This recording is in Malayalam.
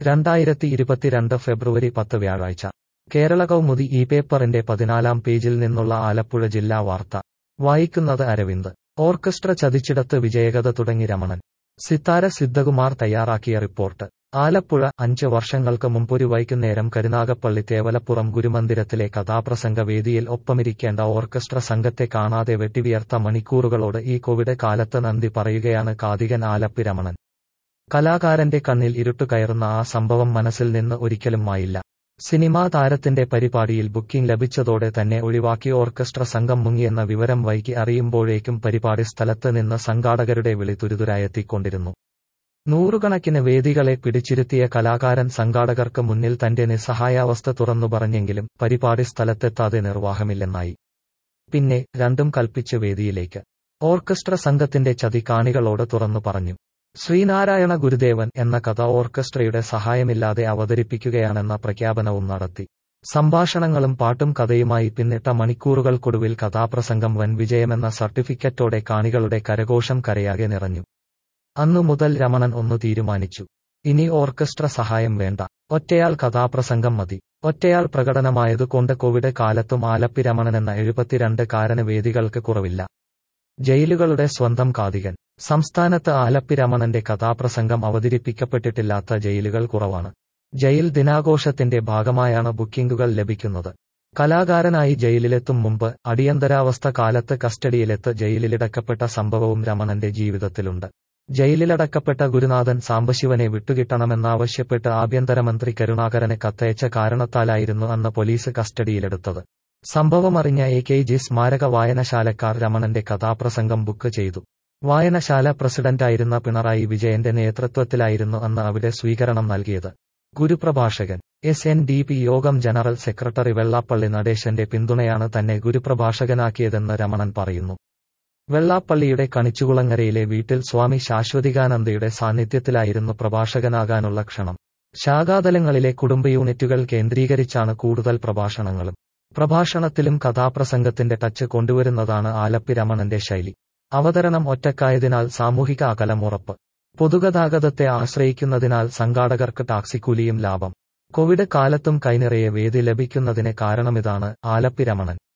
രണ്ടായിരത്തി ഇരുപത്തിരണ്ട് ഫെബ്രുവരി പത്ത് വ്യാഴാഴ്ച കേരള കൗമുദി ഈ പേപ്പറിന്റെ പതിനാലാം പേജിൽ നിന്നുള്ള ആലപ്പുഴ ജില്ലാ വാർത്ത വായിക്കുന്നത് അരവിന്ദ് ഓർക്കസ്ട്ര ചതിച്ചിടത്ത് വിജയകഥ തുടങ്ങി രമണൻ സിത്താര സിദ്ധകുമാർ തയ്യാറാക്കിയ റിപ്പോർട്ട് ആലപ്പുഴ അഞ്ച് വർഷങ്ങൾക്ക് മുമ്പൊരു വൈകുന്നേരം കരുനാഗപ്പള്ളി തേവലപ്പുറം ഗുരുമന്ദിരത്തിലെ കഥാപ്രസംഗ വേദിയിൽ ഒപ്പമിരിക്കേണ്ട ഓർക്കസ്ട്ര സംഘത്തെ കാണാതെ വെട്ടിവിയർത്ത മണിക്കൂറുകളോട് ഈ കോവിഡ് കാലത്ത് നന്ദി പറയുകയാണ് കാതികൻ ആലപ്പി രമണൻ കലാകാരന്റെ കണ്ണിൽ ഇരുട്ടു കയറുന്ന ആ സംഭവം മനസ്സിൽ നിന്ന് ഒരിക്കലും മായില്ല സിനിമാ താരത്തിന്റെ പരിപാടിയിൽ ബുക്കിംഗ് ലഭിച്ചതോടെ തന്നെ ഒഴിവാക്കി ഓർക്കസ്ട്ര സംഘം മുങ്ങിയെന്ന വിവരം വൈകി അറിയുമ്പോഴേക്കും പരിപാടി സ്ഥലത്ത് നിന്ന് സംഘാടകരുടെ വിളി തുരുതുരായെത്തിക്കൊണ്ടിരുന്നു നൂറുകണക്കിന് വേദികളെ പിടിച്ചിരുത്തിയ കലാകാരൻ സംഘാടകർക്ക് മുന്നിൽ തന്റെ നിസ്സഹായാവസ്ഥ തുറന്നു പറഞ്ഞെങ്കിലും പരിപാടി സ്ഥലത്തെത്താതെ നിർവാഹമില്ലെന്നായി പിന്നെ രണ്ടും കൽപ്പിച്ച് വേദിയിലേക്ക് ഓർക്കസ്ട്ര സംഘത്തിന്റെ ചതി കാണികളോട് തുറന്നു പറഞ്ഞു ശ്രീനാരായണ ഗുരുദേവൻ എന്ന കഥ ഓർക്കസ്ട്രയുടെ സഹായമില്ലാതെ അവതരിപ്പിക്കുകയാണെന്ന പ്രഖ്യാപനവും നടത്തി സംഭാഷണങ്ങളും പാട്ടും കഥയുമായി പിന്നിട്ട മണിക്കൂറുകൾക്കൊടുവിൽ കഥാപ്രസംഗം വൻ വിജയമെന്ന സർട്ടിഫിക്കറ്റോടെ കാണികളുടെ കരഘോഷം കരയാകെ നിറഞ്ഞു അന്നു മുതൽ രമണൻ ഒന്ന് തീരുമാനിച്ചു ഇനി ഓർക്കസ്ട്ര സഹായം വേണ്ട ഒറ്റയാൾ കഥാപ്രസംഗം മതി ഒറ്റയാൾ പ്രകടനമായതുകൊണ്ട് കോവിഡ് കാലത്തും ആലപ്പി രമണനെന്ന എഴുപത്തിരണ്ട് കാരന് വേദികൾക്ക് കുറവില്ല ജയിലുകളുടെ സ്വന്തം കാതികൻ സംസ്ഥാനത്ത് ആലപ്പി രമണന്റെ കഥാപ്രസംഗം അവതരിപ്പിക്കപ്പെട്ടിട്ടില്ലാത്ത ജയിലുകൾ കുറവാണ് ജയിൽ ദിനാഘോഷത്തിന്റെ ഭാഗമായാണ് ബുക്കിംഗുകൾ ലഭിക്കുന്നത് കലാകാരനായി ജയിലിലെത്തും മുമ്പ് അടിയന്തരാവസ്ഥ കാലത്ത് കസ്റ്റഡിയിലെത്ത് ജയിലിലടക്കപ്പെട്ട സംഭവവും രമണന്റെ ജീവിതത്തിലുണ്ട് ജയിലിലടക്കപ്പെട്ട ഗുരുനാഥൻ സാംബശിവനെ വിട്ടുകിട്ടണമെന്നാവശ്യപ്പെട്ട് ആഭ്യന്തരമന്ത്രി കരുണാകരന് കത്തയച്ച കാരണത്താലായിരുന്നു അന്ന് പോലീസ് കസ്റ്റഡിയിലെടുത്തത് സംഭവമറിഞ്ഞ എ കെ ജി സ്മാരക വായനശാലക്കാർ രമണന്റെ കഥാപ്രസംഗം ബുക്ക് ചെയ്തു വായനശാല പ്രസിഡന്റായിരുന്ന പിണറായി വിജയന്റെ നേതൃത്വത്തിലായിരുന്നു അന്ന് അവിടെ സ്വീകരണം നൽകിയത് ഗുരുപ്രഭാഷകൻ S N D P Yogam general secretary Vellappally നടേശന്റെ പിന്തുണയാണ് തന്നെ ഗുരുപ്രഭാഷകനാക്കിയതെന്ന് രമണൻ പറയുന്നു വെള്ളാപ്പള്ളിയുടെ കണിച്ചുകുളങ്ങരയിലെ വീട്ടിൽ സ്വാമി ശാശ്വതികാനന്ദയുടെ സാന്നിധ്യത്തിലായിരുന്നു പ്രഭാഷകനാകാനുള്ള ക്ഷണം ശാഖാതലങ്ങളിലെ കുടുംബ യൂണിറ്റുകൾ കേന്ദ്രീകരിച്ചാണ് കൂടുതൽ പ്രഭാഷണങ്ങളും പ്രഭാഷണത്തിലും കഥാപ്രസംഗത്തിന്റെ ടച്ച് കൊണ്ടുവരുന്നതാണ് ആലപ്പി രമണന്റെ ശൈലി അവതരണം ഒറ്റക്കായതിനാൽ സാമൂഹിക അകലം ഉറപ്പ് പൊതുഗതാഗതത്തെ ആശ്രയിക്കുന്നതിനാൽ സംഘാടകർക്ക് ടാക്സിക്കൂലിയും ലാഭം കോവിഡ് കാലത്തും കൈനിറയെ വേദി ലഭിക്കുന്നതിന് കാരണമിതാണ് ആലപ്പി രമണൻ